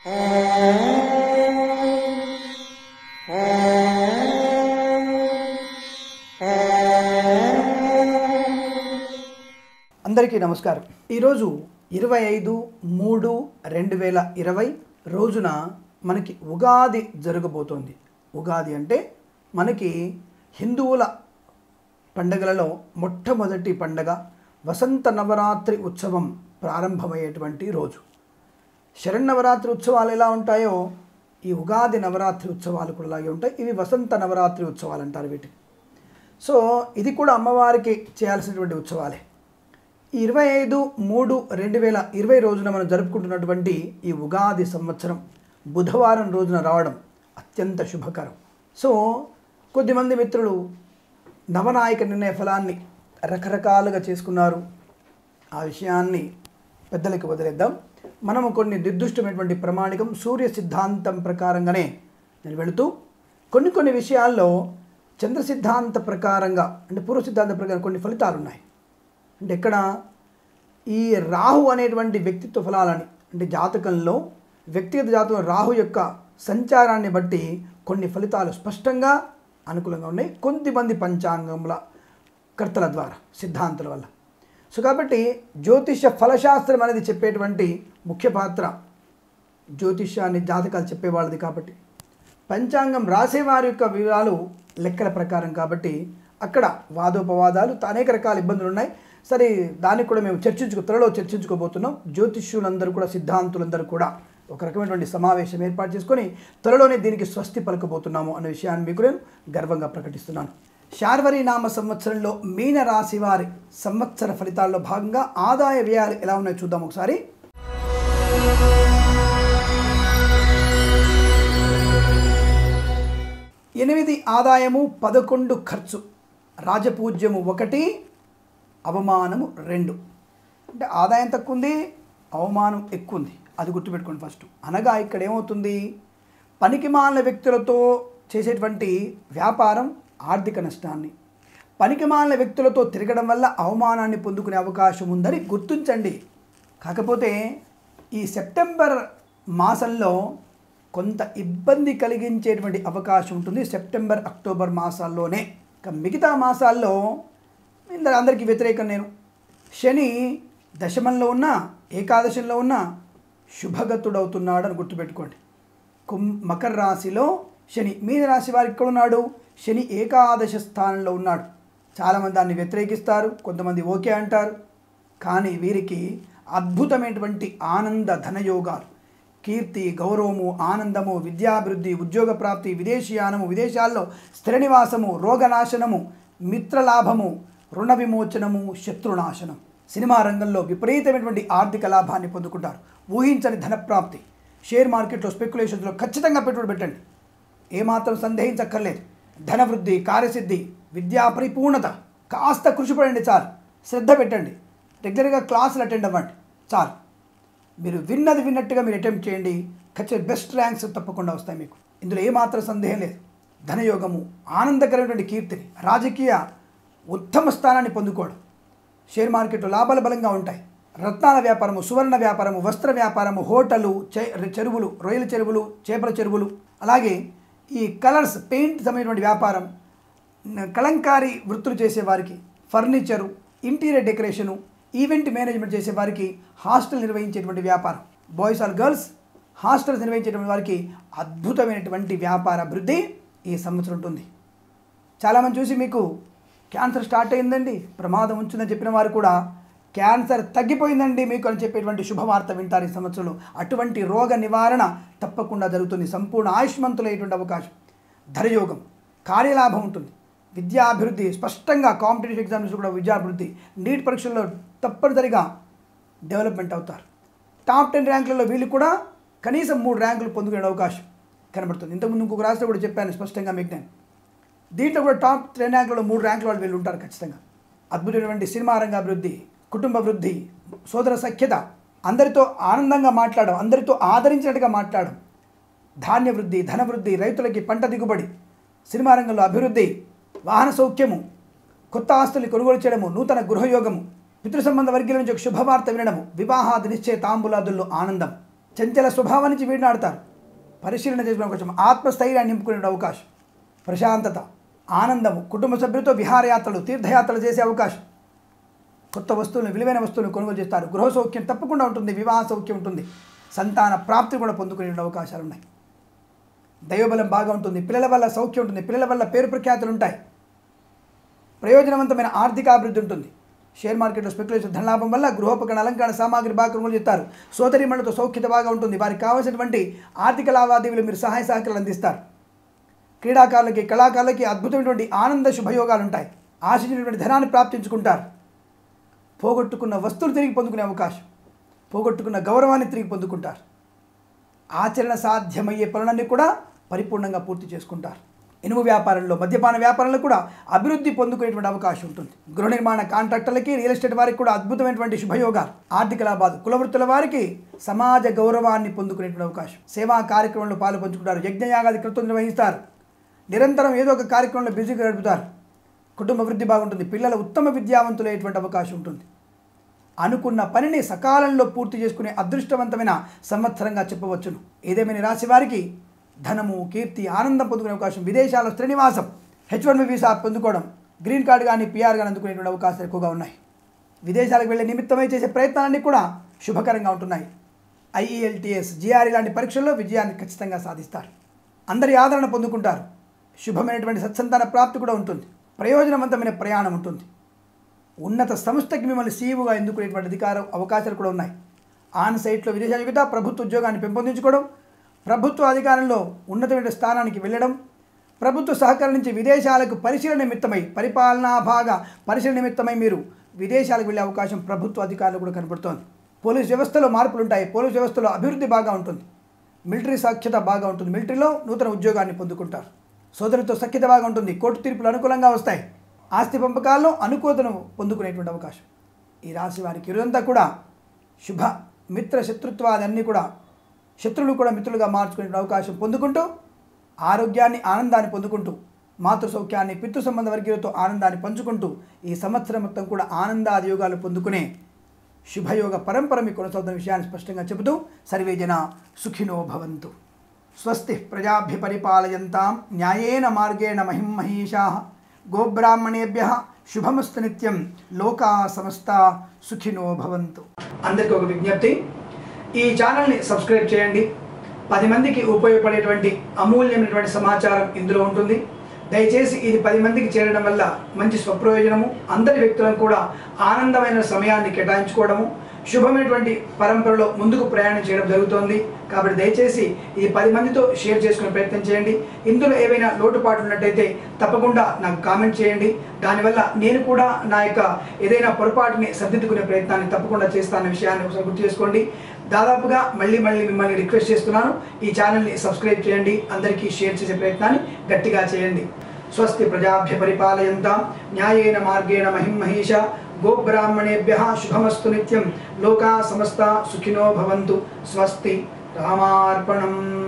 అందరికీ నమస్కారం ఈరోజు ఇరవై ఐదు మూడు రెండు వేల ఇరవై రోజున మనకి ఉగాది జరగబోతోంది ఉగాది అంటే మనకి హిందువుల పండగలలో మొట్టమొదటి పండగ వసంత నవరాత్రి ఉత్సవం ప్రారంభమయ్యేటువంటి రోజు శరన్నవరాత్రి ఉత్సవాలు ఎలా ఉంటాయో ఈ ఉగాది నవరాత్రి ఉత్సవాలు కూడా అలాగే ఉంటాయి ఇవి వసంత నవరాత్రి ఉత్సవాలు అంటారు వీటిని సో ఇది కూడా అమ్మవారికి చేయాల్సినటువంటి ఉత్సవాలే ఈ ఇరవై ఐదు మూడు రెండు వేల ఇరవై రోజున మనం జరుపుకుంటున్నటువంటి ఈ ఉగాది సంవత్సరం బుధవారం రోజున రావడం అత్యంత శుభకరం సో కొద్దిమంది మిత్రులు నవనాయక నిర్ణయ ఫలాన్ని రకరకాలుగా చేసుకున్నారు ఆ విషయాన్ని పెద్దలకు వదిలేద్దాం మనము కొన్ని నిర్దిష్టమైనటువంటి ప్రమాణికం సూర్య సిద్ధాంతం ప్రకారంగానే నేను వెళుతూ కొన్ని కొన్ని విషయాల్లో చంద్ర సిద్ధాంత ప్రకారంగా అంటే పూర్వ సిద్ధాంత ప్రకారం కొన్ని ఫలితాలు ఉన్నాయి అంటే ఇక్కడ ఈ రాహు అనేటువంటి వ్యక్తిత్వ ఫలాలని అంటే జాతకంలో వ్యక్తిగత జాతకం రాహు యొక్క సంచారాన్ని బట్టి కొన్ని ఫలితాలు స్పష్టంగా అనుకూలంగా ఉన్నాయి కొంతమంది పంచాంగముల కర్తల ద్వారా సిద్ధాంతుల వల్ల సో కాబట్టి జ్యోతిష ఫలశాస్త్రం అనేది చెప్పేటువంటి ముఖ్య పాత్ర జ్యోతిష్యాన్ని జాతకాలు చెప్పేవాళ్ళది కాబట్టి పంచాంగం రాసేవారి యొక్క వివరాలు లెక్కల ప్రకారం కాబట్టి అక్కడ వాదోపవాదాలు అనేక రకాల ఇబ్బందులు ఉన్నాయి సరే దానికి కూడా మేము చర్చించుకు త్వరలో చర్చించుకోబోతున్నాం జ్యోతిష్యులందరూ కూడా సిద్ధాంతులందరూ కూడా ఒక రకమైనటువంటి సమావేశం ఏర్పాటు చేసుకొని త్వరలోనే దీనికి స్వస్తి పలకబోతున్నాము అనే విషయాన్ని మీకు నేను గర్వంగా ప్రకటిస్తున్నాను శార్వరి నామ సంవత్సరంలో మీన రాశి వారి సంవత్సర ఫలితాల్లో భాగంగా ఆదాయ వ్యయాలు ఎలా ఉన్నాయో చూద్దాం ఒకసారి ఎనిమిది ఆదాయము పదకొండు ఖర్చు రాజపూజ్యము ఒకటి అవమానము రెండు అంటే ఆదాయం తక్కువ ఉంది అవమానం ఎక్కువ ఉంది అది గుర్తుపెట్టుకోండి ఫస్ట్ అనగా ఇక్కడ ఏమవుతుంది పనికిమాలిన వ్యక్తులతో చేసేటువంటి వ్యాపారం ఆర్థిక నష్టాన్ని పనికిమాలిన వ్యక్తులతో తిరగడం వల్ల అవమానాన్ని పొందుకునే అవకాశం ఉందని గుర్తించండి కాకపోతే ఈ సెప్టెంబర్ మాసంలో కొంత ఇబ్బంది కలిగించేటువంటి అవకాశం ఉంటుంది సెప్టెంబర్ అక్టోబర్ మాసాల్లోనే ఇక మిగతా మాసాల్లో ఇందరూ అందరికీ వ్యతిరేకం నేను శని దశమంలో ఉన్న ఏకాదశంలో ఉన్న శుభగతుడవుతున్నాడు అని గుర్తుపెట్టుకోండి కుం మకర రాశిలో శని మీన రాశి వారు ఇక్కడ ఉన్నాడు శని ఏకాదశ స్థానంలో ఉన్నాడు చాలామంది దాన్ని వ్యతిరేకిస్తారు కొంతమంది ఓకే అంటారు కానీ వీరికి అద్భుతమైనటువంటి ఆనంద ధనయోగాలు కీర్తి గౌరవము ఆనందము విద్యాభివృద్ధి ఉద్యోగ ప్రాప్తి విదేశీయానము విదేశాల్లో స్థిర నివాసము రోగనాశనము మిత్రలాభము రుణ విమోచనము శత్రునాశనం సినిమా రంగంలో విపరీతమైనటువంటి ఆర్థిక లాభాన్ని పొందుకుంటారు ఊహించని ధనప్రాప్తి షేర్ మార్కెట్లో స్పెక్యులేషన్స్లో ఖచ్చితంగా పెట్టుబడి పెట్టండి ఏమాత్రం సందేహించక్కర్లేదు ధనవృద్ధి కార్యసిద్ధి విద్యా పరిపూర్ణత కాస్త కృషి పడండి చాలు శ్రద్ధ పెట్టండి రెగ్యులర్గా క్లాసులు అటెండ్ అవ్వండి చాలు మీరు విన్నది విన్నట్టుగా మీరు అటెంప్ట్ చేయండి ఖచ్చితంగా బెస్ట్ ర్యాంక్స్ తప్పకుండా వస్తాయి మీకు ఇందులో ఏమాత్రం సందేహం లేదు ధనయోగము ఆనందకరమైనటువంటి కీర్తిని రాజకీయ ఉత్తమ స్థానాన్ని పొందుకోవడం షేర్ మార్కెట్లో లాభాలు బలంగా ఉంటాయి రత్నాల వ్యాపారము సువర్ణ వ్యాపారము వస్త్ర వ్యాపారము హోటలు చె- చెరువులు రొయ్యల చెరువులు చేపల చెరువులు అలాగే ఈ కలర్స్ పెయింట్ సంబంధించినటువంటి వ్యాపారం న- కలంకారీ వృత్తులు చేసేవారికి furniture interior decoration event management చేసేవారికి హాస్టల్ నిర్వహించేటువంటి వ్యాపారం బాయ్స్ ఆర్ గర్ల్స్ హాస్టల్స్ నిర్వహించేటువంటి వారికి అద్భుతమైనటువంటి వ్యాపార అభివృద్ధి ఈ సంవత్సరం ఉంటుంది చాలామంది చూసి మీకు క్యాన్సర్ స్టార్ట్ అయిందండి ప్రమాదం ఉంచుందని చెప్పిన వారు కూడా క్యాన్సర్ తగ్గిపోయిందండి మీకు అని చెప్పేటువంటి శుభవార్త వింటారు ఈ సంవత్సరంలో అటువంటి రోగ నివారణ తప్పకుండా జరుగుతుంది సంపూర్ణ ఆయుష్మంతులయ్యేటువంటి అవకాశం ధరయోగం కార్యలాభం ఉంటుంది విద్యాభివృద్ధి స్పష్టంగా కాంపిటేటివ్ ఎగ్జామ్స్ కూడా విద్యాభివృద్ధి నీట్ పరీక్షల్లో తప్పనిసరిగా డెవలప్మెంట్ అవుతారు టాప్ టెన్ ర్యాంకులలో వీళ్ళు కూడా కనీసం మూడు ర్యాంకులు పొందుకునే అవకాశం కనబడుతుంది ఇంతకుముందు ఇంకొక రాష్ట్రం కూడా చెప్పాను స్పష్టంగా మీకు నేను దీంట్లో కూడా టాప్ టెన్ ర్యాంకులలో మూడు ర్యాంకుల వాళ్ళు వీళ్ళు ఉంటారు ఖచ్చితంగా అద్భుతమైనటువంటి సినిమా రంగ అభివృద్ధి కుటుంబ వృద్ధి సోదర సఖ్యత అందరితో ఆనందంగా మాట్లాడడం అందరితో ఆదరించినట్టుగా మాట్లాడడం ధాన్య వృద్ధి ధన వృద్ధి రైతులకి పంట దిగుబడి సినిమా రంగంలో అభివృద్ధి వాహన సౌఖ్యము కొత్త ఆస్తులు కొనుగోలు చేయడము నూతన గృహయోగము పితృ సంబంధ వర్గీయుల నుంచి ఒక శుభవార్త వినడము వివాహాది నిశ్చయ తాంబూలాదుల్లో ఆనందం చంచల స్వభావం నుంచి వీడిని ఆడతారు పరిశీలన చేసుకునే అవకాశం ఆత్మస్థైర్యాన్ని నింపుకునే అవకాశం ప్రశాంతత ఆనందము కుటుంబ సభ్యులతో విహారయాత్రలు తీర్థయాత్రలు చేసే అవకాశం కొత్త వస్తువులను విలువైన వస్తువులను కొనుగోలు చేస్తారు గృహ సౌఖ్యం తప్పకుండా ఉంటుంది వివాహ సౌఖ్యం ఉంటుంది సంతాన ప్రాప్తి కూడా పొందుకునే అవకాశాలు ఉన్నాయి దైవబలం బాగా ఉంటుంది పిల్లల వల్ల సౌఖ్యం ఉంటుంది పిల్లల వల్ల పేరు ప్రఖ్యాతులు ఉంటాయి ప్రయోజనవంతమైన ఆర్థిక అభివృద్ధి ఉంటుంది షేర్ మార్కెట్లో స్పెక్యులేషన్ ధనలాభం వల్ల గృహోపకరణ అలంకరణ సామాగ్రి బాగా కొనుగోలు చేస్తారు సోదరిమణులతో సౌఖ్యత బాగా ఉంటుంది వారికి కావాల్సినటువంటి ఆర్థిక లావాదేవీలు మీరు సహాయ సహకారాలు అందిస్తారు క్రీడాకారులకి కళాకారులకి అద్భుతమైనటువంటి ఆనంద శుభయోగాలు ఉంటాయి ఆశించినటువంటి ధనాన్ని ప్రాప్తించుకుంటారు పోగొట్టుకున్న వస్తువులు తిరిగి పొందుకునే అవకాశం పోగొట్టుకున్న గౌరవాన్ని తిరిగి పొందుకుంటారు ఆచరణ సాధ్యమయ్యే పనులన్నీ కూడా పరిపూర్ణంగా పూర్తి చేసుకుంటారు ఇనుము వ్యాపారంలో మద్యపాన వ్యాపారంలో కూడా అభివృద్ధి పొందుకునేటువంటి అవకాశం ఉంటుంది గృహ నిర్మాణ కాంట్రాక్టర్లకి రియల్ ఎస్టేట్ వారికి కూడా అద్భుతమైనటువంటి శుభయోగాలు ఆర్థిక లాభాలు కులవృత్తుల వారికి సమాజ గౌరవాన్ని పొందుకునేటువంటి అవకాశం సేవా కార్యక్రమంలో పాలు పంచుకుంటారు యజ్ఞయాగాది కృతం నిర్వహిస్తారు నిరంతరం ఏదో ఒక కార్యక్రమంలో బిజీగా గడుపుతారు కుటుంబ వృద్ధి బాగుంటుంది పిల్లల ఉత్తమ విద్యావంతులయ్యేటువంటి అవకాశం ఉంటుంది అనుకున్న పనిని సకాలంలో పూర్తి చేసుకునే అదృష్టవంతమైన సంవత్సరంగా చెప్పవచ్చును ఏదేమైనా రాశి వారికి ధనము కీర్తి ఆనందం పొందుకునే అవకాశం విదేశాల శ్రీనివాసం హెచ్ వన్ వీసా పొందుకోవడం గ్రీన్ కార్డు కానీ పిఆర్ కానీ అందుకునేటువంటి అవకాశాలు ఎక్కువగా ఉన్నాయి విదేశాలకు వెళ్ళే నిమిత్తమై చేసే ప్రయత్నాలన్నీ కూడా శుభకరంగా ఉంటున్నాయి ఐఈఎల్టీఎస్ జిఆర్ఈ లాంటి పరీక్షల్లో విజయాన్ని ఖచ్చితంగా సాధిస్తారు అందరి ఆదరణ పొందుకుంటారు శుభమైనటువంటి సత్సంతాన ప్రాప్తి కూడా ఉంటుంది ప్రయోజనవంతమైన ప్రయాణం ఉంటుంది ఉన్నత సంస్థకి మిమ్మల్ని సీఈఓగా ఎన్నుకునేటువంటి అధికారం అవకాశాలు కూడా ఉన్నాయి ఆన్ సైట్లో విదేశాల యువత ప్రభుత్వ ఉద్యోగాన్ని పెంపొందించుకోవడం ప్రభుత్వ అధికారంలో ఉన్నతమైన స్థానానికి వెళ్ళడం ప్రభుత్వ సహకారం నుంచి విదేశాలకు పరిశీలన నిమిత్తమై పరిపాలనా భాగ పరిశీలన నిమిత్తమై మీరు విదేశాలకు వెళ్ళే అవకాశం ప్రభుత్వ అధికారులు కూడా కనబడుతోంది పోలీస్ వ్యవస్థలో మార్పులు ఉంటాయి పోలీస్ వ్యవస్థలో అభివృద్ధి బాగా ఉంటుంది మిలిటరీ సాఖ్యత బాగా ఉంటుంది మిలిటరీలో నూతన ఉద్యోగాన్ని పొందుకుంటారు సోదరులతో సఖ్యత బాగా ఉంటుంది కోర్టు తీర్పులు అనుకూలంగా వస్తాయి ఆస్తి పంపకాల్లో అనుకూలతను పొందుకునేటువంటి అవకాశం ఈ రాశి వారికి ఇరుదంతా కూడా శుభ మిత్ర శత్రుత్వాలన్నీ కూడా శత్రువులు కూడా మిత్రులుగా మార్చుకునే అవకాశం పొందుకుంటూ ఆరోగ్యాన్ని ఆనందాన్ని పొందుకుంటూ మాతృ సౌఖ్యాన్ని పితృ సంబంధ వర్గీయులతో ఆనందాన్ని పంచుకుంటూ ఈ సంవత్సరం మొత్తం కూడా ఆనందాది యోగాలు పొందుకునే శుభయోగ పరంపర మీకు కొనసాగుతున్న విషయాన్ని స్పష్టంగా చెబుతూ సర్వే జన సుఖినో భవంతు స్వస్తి ప్రజాభ్య పరిపాలయంతాం న్యాయేన మార్గేణ మహిం మహీషా గోబ్రాహ్మణేభ్య శుభమస్తు నిత్యం లోకా సమస్త సుఖినో భవంతు అందరికీ ఒక విజ్ఞప్తి ఈ ఛానల్ని సబ్స్క్రైబ్ చేయండి పది మందికి ఉపయోగపడేటువంటి అమూల్యమైనటువంటి సమాచారం ఇందులో ఉంటుంది దయచేసి ఇది పది మందికి చేరడం వల్ల మంచి స్వప్రయోజనము అందరి వ్యక్తులను కూడా ఆనందమైన సమయాన్ని కేటాయించుకోవడము శుభమైనటువంటి పరంపరలో ముందుకు ప్రయాణం చేయడం జరుగుతోంది కాబట్టి దయచేసి ఇది పది మందితో షేర్ చేసుకునే ప్రయత్నం చేయండి ఇందులో ఏవైనా లోటుపాట్లు ఉన్నట్టయితే తప్పకుండా నాకు కామెంట్ చేయండి దానివల్ల నేను కూడా నా యొక్క ఏదైనా పొరపాటుని సర్దిద్దుకునే ప్రయత్నాన్ని తప్పకుండా చేస్తానన్న విషయాన్ని ఒకసారి గుర్తు చేసుకోండి దాదాపుగా మళ్ళీ మళ్ళీ మిమ్మల్ని రిక్వెస్ట్ చేస్తున్నాను ఈ ఛానల్ని సబ్స్క్రైబ్ చేయండి అందరికీ షేర్ చేసే ప్రయత్నాన్ని గట్టిగా చేయండి స్వస్తి ప్రజాభ్య పరిపాలయంతాం న్యాయేన మార్గేణ మహిం మహేష గోబ్రాహ్మణేభ్య శుభమస్తు నిత్యం లోకా సమస్త సుఖినో భవంతు స్వస్తి రామార్పణం